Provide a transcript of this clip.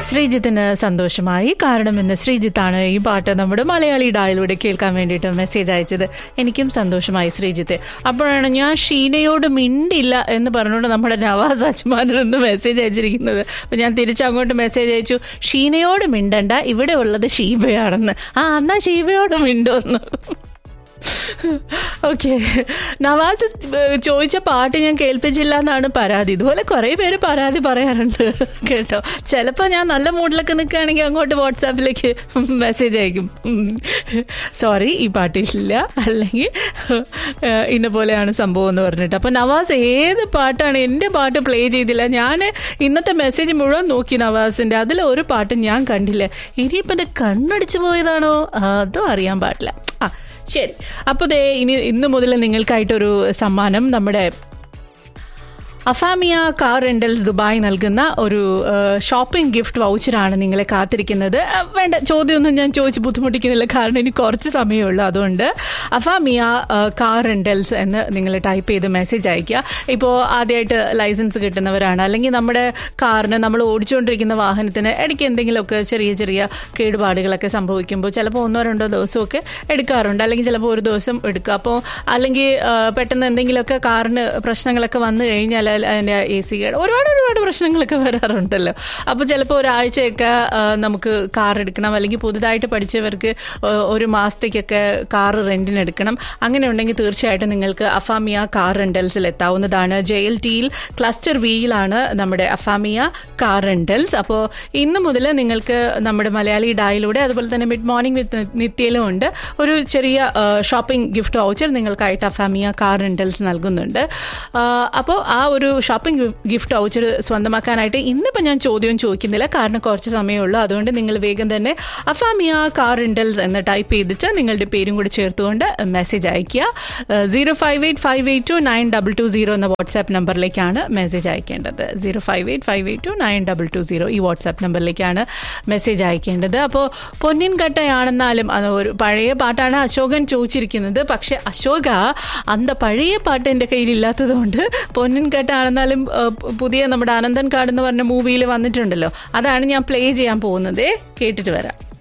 ശ്രീജിത്തിന് സന്തോഷമായി കാരണം ഇന്ന് ശ്രീജിത്താണ് ഈ പാട്ട് നമ്മുടെ മലയാളി ഡായിലൂടെ കേൾക്കാൻ വേണ്ടിയിട്ട് മെസ്സേജ് അയച്ചത് എനിക്കും സന്തോഷമായി ശ്രീജിത്ത് അപ്പോഴാണ് ഞാൻ ഷീനയോട് മിണ്ടില്ല എന്ന് പറഞ്ഞുകൊണ്ട് നമ്മുടെ നവാസ് അജ്മാനിൽ നിന്ന് മെസ്സേജ് അയച്ചിരിക്കുന്നത് അപ്പം ഞാൻ തിരിച്ചങ്ങോട്ട് മെസ്സേജ് അയച്ചു ഷീനയോട് മിണ്ടണ്ട ഇവിടെ ഉള്ളത് ഷീബയാണെന്ന് ആ എന്നാ ഷീബയോട് മിണ്ടുമെന്ന് ഓക്കെ നവാസ് ഏഹ്, ചോദിച്ച പാട്ട് ഞാൻ കേൾപ്പിച്ചില്ല എന്നാണ് പരാതി ഇതുപോലെ കുറേ പേര് പരാതി പറയാറുണ്ട് കേട്ടോ ചിലപ്പോൾ ഞാൻ നല്ല മൂഡിലൊക്കെ നിൽക്കുകയാണെങ്കിൽ അങ്ങോട്ട് വാട്സാപ്പിലേക്ക് മെസ്സേജ് അയക്കും സോറി ഈ പാട്ടില്ല അല്ലെങ്കിൽ ഏഹ്, ഇന്ന പോലെയാണ് സംഭവം എന്ന് പറഞ്ഞിട്ട് അപ്പോൾ നവാസ് ഏത് പാട്ടാണ് എൻ്റെ പാട്ട് പ്ലേ ചെയ്തില്ല ഞാൻ ഇന്നത്തെ മെസ്സേജ് മുഴുവൻ നോക്കി നവാസിൻ്റെ അതിൽ ഒരു പാട്ട് ഞാൻ കണ്ടില്ല ഇനിയിപ്പോൾ എൻ്റെ കണ്ണടിച്ചു പോയതാണോ അതും അറിയാൻ പാടില്ല ആ ശരി അപ്പോൾ ദേ ഇനി ഇന്ന് മുതൽ നിങ്ങൾക്കായിട്ടൊരു സമ്മാനം നമ്മുടെ അഫാമിയ കാർ റെന്റൽസ് ദുബായ് നൽകുന്ന ഒരു ഷോപ്പിംഗ് ഗിഫ്റ്റ് വൗച്ചറാണ് നിങ്ങളെ കാത്തിരിക്കുന്നത് ആ, വേണ്ട ചോദ്യമൊന്നും ഞാൻ ചോദിച്ച് ബുദ്ധിമുട്ടിക്കുന്നില്ല കാരണം ഇനി കുറച്ച് സമയമുള്ളൂ അതുകൊണ്ട് അഫാമിയ ആ, കാർ റെന്റൽസ് എന്ന് നിങ്ങൾ ടൈപ്പ് ചെയ്ത് മെസ്സേജ് അയയ്ക്കുക ഇപ്പോൾ ആദ്യമായിട്ട് ലൈസൻസ് കിട്ടുന്നവരാണ് അല്ലെങ്കിൽ നമ്മുടെ കാറിന് നമ്മൾ ഓടിച്ചുകൊണ്ടിരിക്കുന്ന വാഹനത്തിന് ഇടയ്ക്ക് എന്തെങ്കിലുമൊക്കെ ചെറിയ ചെറിയ കേടുപാടുകളൊക്കെ സംഭവിക്കുമ്പോൾ ചിലപ്പോൾ ഒന്നോ രണ്ടോ ദിവസമൊക്കെ എടുക്കാറുണ്ട് അല്ലെങ്കിൽ ചിലപ്പോൾ ഒരു ദിവസം എടുക്കുക അപ്പോൾ അല്ലെങ്കിൽ ആ, പെട്ടെന്ന് എന്തെങ്കിലുമൊക്കെ കാറിന് പ്രശ്നങ്ങളൊക്കെ വന്നു കഴിഞ്ഞാൽ അതിൻ്റെ എ സി ഒരുപാട് ഒരുപാട് പ്രശ്നങ്ങളൊക്കെ വരാറുണ്ടല്ലോ അപ്പോൾ ചിലപ്പോൾ ഒരാഴ്ചയൊക്കെ ആ, നമുക്ക് കാർ എടുക്കണം അല്ലെങ്കിൽ പുതുതായിട്ട് പഠിച്ചവർക്ക് ആ, ഒരു മാസത്തേക്കൊക്കെ കാർ റെന്റിന് എടുക്കണം അങ്ങനെ ഉണ്ടെങ്കിൽ തീർച്ചയായിട്ടും നിങ്ങൾക്ക് അഫാമിയ കാർ റെന്റൽസിൽ എത്താവുന്നതാണ് ജെ എൽ ടിയിൽ ക്ലസ്റ്റർ വിയിലാണ് നമ്മുടെ അഫാമിയ കാർ റെന്റൽസ് അപ്പോൾ ഇന്ന് മുതൽ നിങ്ങൾക്ക് നമ്മുടെ മലയാളി ഡായിലൂടെ അതുപോലെ തന്നെ മിഡ് മോർണിംഗ് വിത്ത് നിത്യയിലും ഉണ്ട് ഒരു ചെറിയ ഷോപ്പിംഗ് ഗിഫ്റ്റ് വൗച്ചർ നിങ്ങൾക്കായിട്ട് അഫാമിയ കാർ റെന്റൽസ് നൽകുന്നുണ്ട് അപ്പോൾ ആ ഒരു ഷോപ്പിംഗ് ഗിഫ്റ്റ് വൗച്ചർ സ്വന്തമാക്കാനായിട്ട് ഇന്നിപ്പോൾ ഞാൻ ചോദ്യം ചോദിക്കുന്നില്ല കാരണം കുറച്ച് സമയമുള്ളൂ അതുകൊണ്ട് നിങ്ങൾ വേഗം തന്നെ അഫാമിയ കാർ റെന്റൽസ് എന്ന് ടൈപ്പ് ചെയ്തിട്ട് നിങ്ങളുടെ പേരും കൂടി ചേർത്തുകൊണ്ട് മെസ്സേജ് അയയ്ക്കുക zero five eight five eight two nine double two zero എന്ന വാട്സാപ്പ് നമ്പറിലേക്കാണ് മെസ്സേജ് അയക്കേണ്ടത് zero five eight five eight two nine double two zero ഈ വാട്സാപ്പ് നമ്പറിലേക്കാണ് മെസ്സേജ് അയക്കേണ്ടത് അപ്പോൾ പൊന്നിൻ കട്ടയാണെന്നാലും അത് ഒരു പഴയ പാട്ടാണ് അശോകൻ ചോദിച്ചിരിക്കുന്നത് പക്ഷെ അശോക അന്ത പഴയ പാട്ട് എൻ്റെ കയ്യിലില്ലാത്തത് കൊണ്ട് പൊന്നിൻ കട്ടാണെന്നാലും ആ, പുതിയ നമ്മുടെ അനന്തൻ കാട് എന്ന് പറഞ്ഞ മൂവിയിൽ വന്നിട്ടുണ്ടല്ലോ അതാണ് ഞാൻ പ്ലേ ചെയ്യാൻ പോകുന്നത് കേട്ടിട്ട് വരാം